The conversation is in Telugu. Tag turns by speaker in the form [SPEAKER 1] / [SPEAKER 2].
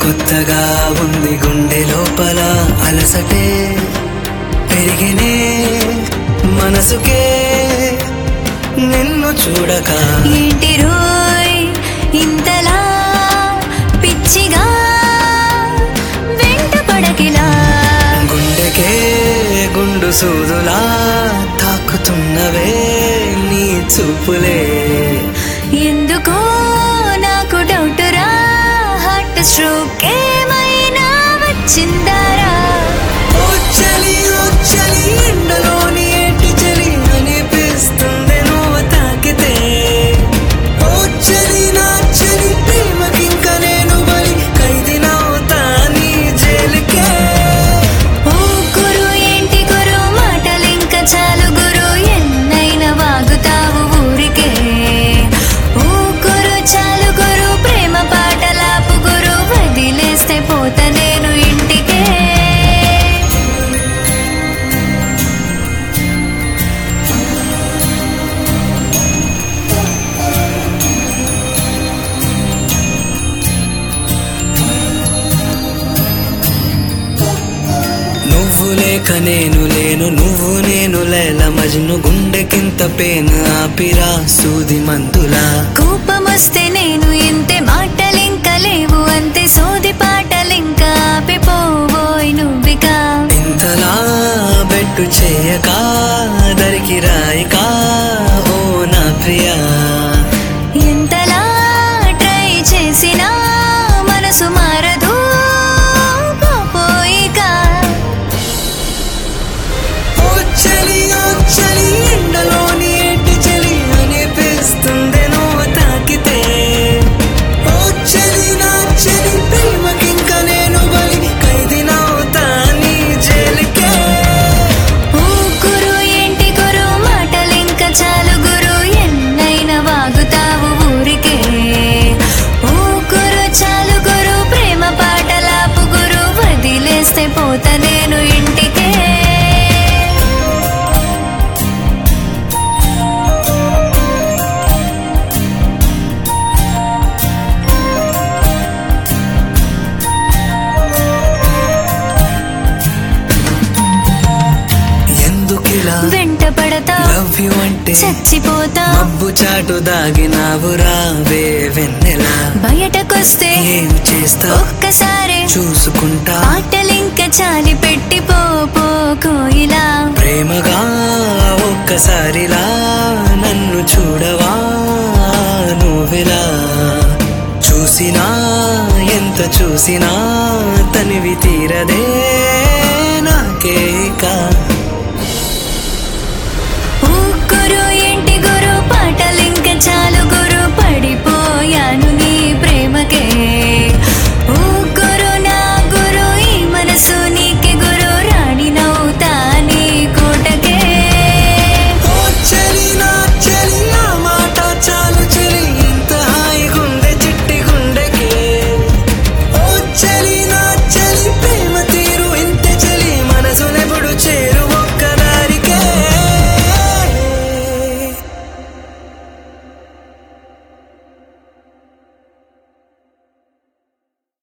[SPEAKER 1] కొత్తగా ఉంది గుండె లోపల అలసటే పెరిగినే మనసుకే నిన్ను చూడక
[SPEAKER 2] ఏంటి రోయ్ ఇంతలా పిచ్చిగా వెంట పడకిలా
[SPEAKER 1] గుండెకే గుండు సూదులా తాకుతున్నవే నీ చూపులే
[SPEAKER 2] ఎందుకో నాకు డౌట్ రా హార్ట్ స్ట్రోక్ ఏమైనా వచ్చిందారా
[SPEAKER 1] ఓ చలి ఓ చలి ఎండలోని ఏంటి చలి అనిపిస్తుంది నువ్వు తాకితే ఓ చలి నా చలి ప్రేమకింక నేను బలి ఖైదీనవుతా నీ జైలుకే
[SPEAKER 2] ఓ గురు ఏంటి గురు మాటలింక చాలు గురు ఎన్నైనా వాగుతావు ఊరికే ఓ గురు చాలు గురు ప్రేమ పాటలాపు గురు వదిలేస్తే పోతా నేను ఇంటికే
[SPEAKER 1] నువ్వు లేక నేను లేను నువ్వు నేను లేల మజ్ను గుండెకింత పేను ఆపిరా సూది మందులా
[SPEAKER 2] కోపమొస్తే నేను ఇంతే మాటలింక లేవు అంతే సోది పాటలింక ఆపిపోబోయ్ నువ్వికా
[SPEAKER 1] ఇంతలా బెట్టు చేయక దరికి రాయిక ఓ నా ప్రియా
[SPEAKER 2] ఎంతలా ట్రై చేసినా మనసు మారదు పోయిగా
[SPEAKER 1] ఓ చలి ఓ చలి ఎండలోని ఏంటి చలి అనిపిస్తుంది నువ్వు తాకితే ఓ చలి నా చలి ప్రేమకింక నేను బలి ఖైదీనవుతా నీ జైలుకే
[SPEAKER 2] ఓ గురు ఏంటి గురు మాటలింక చాలు గురు ఎన్నైనా వాగుతావు ఊరికే ఓ గురు చాలు గురు ప్రేమ పాటలాపు గురు వదిలేస్తే పోతా నేను ఇంటికే
[SPEAKER 1] ఎందుకిలా
[SPEAKER 2] వెంట పడతా
[SPEAKER 1] లవ్ యు అంటే
[SPEAKER 2] చచ్చిపోతా
[SPEAKER 1] మబ్బు చాటు దాగినావు రావే వెన్నెలా
[SPEAKER 2] బయటకొస్తే
[SPEAKER 1] ఏం చేస్తా
[SPEAKER 2] ఒక్కసారి
[SPEAKER 1] చూసుకుంటా
[SPEAKER 2] ఆటలింక చాలి పెట్టి పో పో కోయిలా
[SPEAKER 1] ప్రేమగా ఒక్కసారిలా నన్ను చూడవా నువ్వెలా చూసినా ఎంత చూసినా తనివి తీరదే